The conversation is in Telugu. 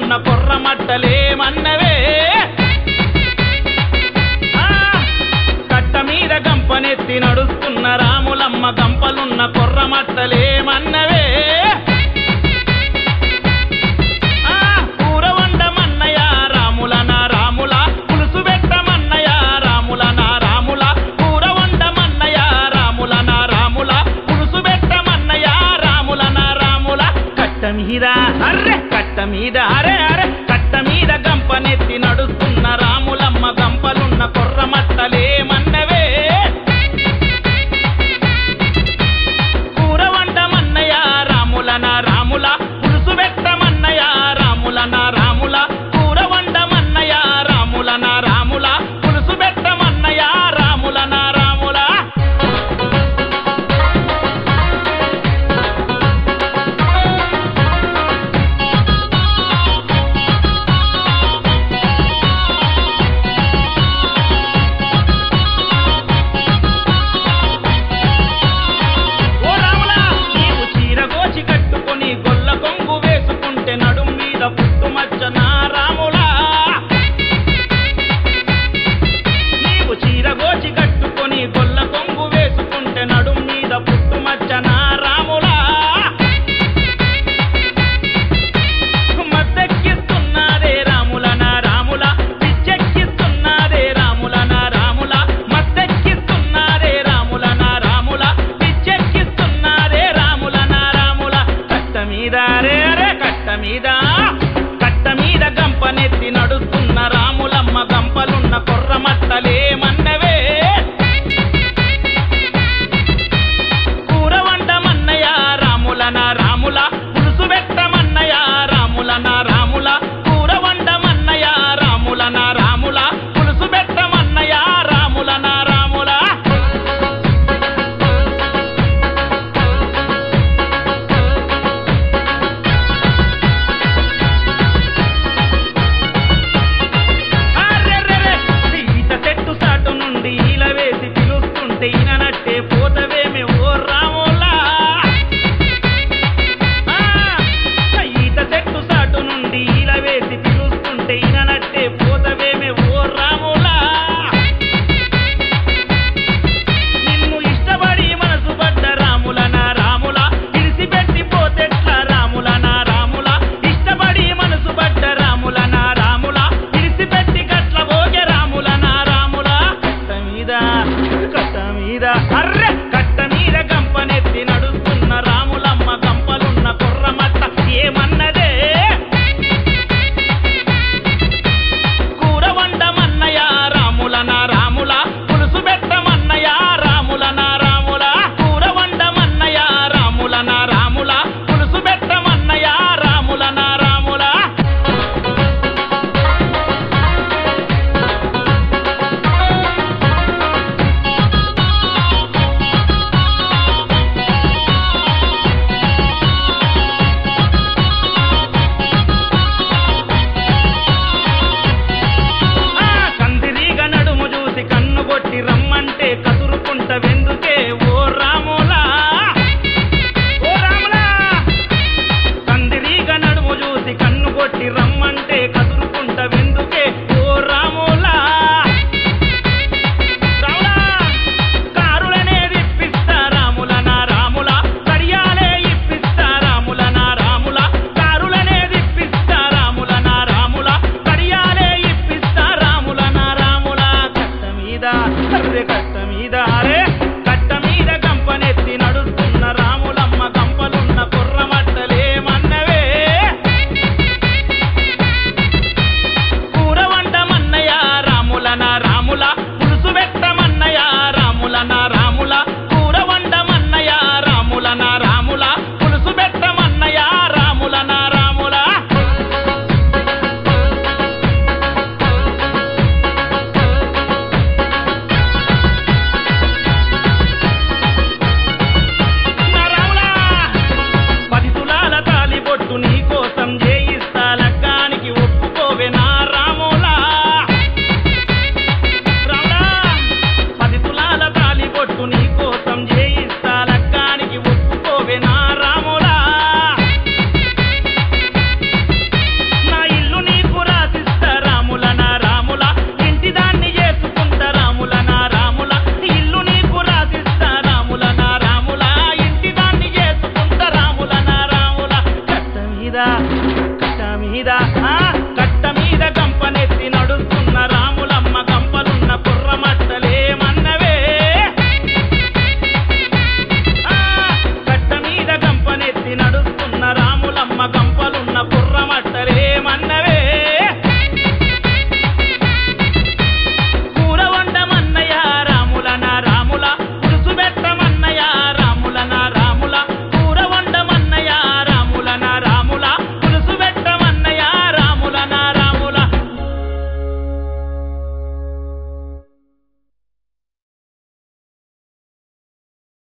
గంపలున్న కొర్రమట్టలేమన్నవే ఆ, కట్ట మీద గంపనెత్తి నడుస్తున్న రాములమ్మ గంపలున్న కొర్రమట్టలేమన్నవే ఆ, కూర వండమన్నయ రాముల నా రాముల పులుసు పెట్టమన్నయ రాముల నా రాముల కూర వండమన్నయ రాముల నా రాముల పులుసు పెట్టమన్నయ రాముల నా రాముల కట్ట మీద అర్రె కట్ట మీద అరే అరే కట్ట మీద గంపనెత్తి నడుస్తున్న రాములమ్మ గంపలున్న కొర్రమట్టలేమన్నవే కూర వండమన్నయ రాముల నా రాముల పులుసు పెట్టమన్నయ రాముల నా రాముల కూర వండమన్నయ రాముల నా రాముల పులుసు పెట్టమన్నయ రాముల నా రాముల ఓ రాములా నీవు చీర గోచి కట్టుకొని గొల్ల కొంగు వేసుకుంటే నడుం మీద పుట్టుమచ్చ నా రాములా నీవు చీర గోచి కట్టుకొని గొల్ల కొంగు వేసుకుంటే నడుం మీద పుట్టుమచ్చ నా రాములా మత్తెక్కిస్తున్నారే రాముల నా రాముల పిచ్చెక్కిస్తున్నారే రాముల నా రాముల మత్తెక్కిస్తున్నారే రాముల నా రాముల పిచ్చెక్కిస్తున్నారే రాముల నా రాముల కట్ట మీద రే రే కట్ట మీద కట్ట మీద గంపనెత్తి నడుస్తున్న రాములమ్మ గంపలున్న కొర్రమట్టలేమన్నవే కూర వండమన్నయ రాముల నా రాముల పులుసు పెట్టమన్నయ రాముల నా రాముల కూర వండమన్నయ రాముల నా రాముల పులుసు పెట్టమన్నయ రాముల నా రాముల అర్రెర్రెర్రె! ఈత చెట్టు సాటు నుండి ఈల వేసి పిలుస్తుంటే ఈననట్టే పోతవేమే ఓ రాములా ఆ! ఈత చెట్టు సాటు నుండి ఈల వేసి పిలుస్తుంటే ఈననట్టే పోతవేమే ఓ రాములా నిన్ను ఇష్టపడి మనసు పడ్డ రాముల నా రాముల ఇడిసిపెట్టి పోతెట్ల రాముల నా రాముల ఇష్టపడి మనసు పడ్డ రాముల నా రాముల ఇడిసిపెట్టి గట్ల పోగే రాముల నా రాముల కట్ట మీద కట్ట మీద అర్రె కట్ట మీద గంపనెత్తి నడుస్తున్న రాములమ్మ గంపలున్న కొర్రమట్ట ఏమన్నదే కూర వండమన్నయ రాముల నా రాముల పులుసు పెట్టమన్నయ రాముల నా రాముల కూర వండమన్నయ రాముల నా రాముల పులుసు పెట్టమన్నయ రాముల నా రాముల ఆ కందిరీగ నడుము చూసి కన్ను కొట్టి రమ్మంటే కసురుకుంట వెందుకే ఓ రాములా ఓ రాములా కందిరీగ నడుము చూసి కన్ను కొట్టి రమ్మంటే కసురుకుంట వెందుకే ఓ రాములా రాములా కారులనే ఇప్పిస్తా రాముల నా రాముల కడియాలే ఇప్పిస్తా రాముల నా రాముల కారులనే ఇప్పిస్తా రాముల నా రాముల కడియాలే ఇప్పిస్తా రాముల నా రాముల కట్ట మీద అర్రె కట్ట మీద అరే కట్ట మీద గంపనెత్తి నడుస్తున్న రాములమ్మ గంపలున్న కుర్రమట్టలేమన్నవే కట్ట మీద ఆ, కట్ట